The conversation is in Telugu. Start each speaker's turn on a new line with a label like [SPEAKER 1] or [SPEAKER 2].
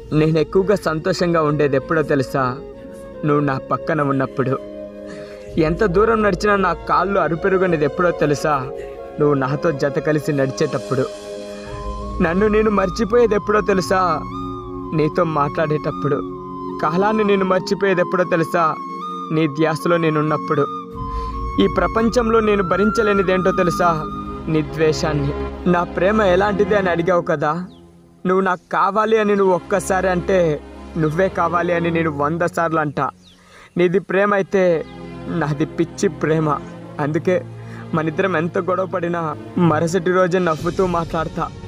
[SPEAKER 1] నేను ఎక్కువగా సంతోషంగా ఉండేది ఎప్పుడో తెలుసా నువ్వు నా పక్కన ఉన్నప్పుడు ఎంత దూరం నడిచినా నా కాళ్ళు అరుపెరుగనేది ఎప్పుడో తెలుసా నువ్వు నాతో జత కలిసి నడిచేటప్పుడు నన్ను నేను మర్చిపోయేది ఎప్పుడో తెలుసా నీతో మాట్లాడేటప్పుడు కాలాన్ని నేను మర్చిపోయేది ఎప్పుడో తెలుసా నీ ధ్యాసలో నేనున్నప్పుడు ఈ ప్రపంచంలో నేను భరించలేనిదేంటో తెలుసా నీ ద్వేషాన్ని నా ప్రేమ ఎలాంటిది అని అడిగావు కదా నువ్వు నాకు కావాలి అని నువ్వు ఒక్కసారి అంటే నువ్వే కావాలి అని నేను వంద సార్లు అంటా నీది ప్రేమ అయితే నాది పిచ్చి ప్రేమ అందుకే మనిద్దరం ఎంత గొడవ పడినా మరుసటి రోజే నవ్వుతూ మాట్లాడతా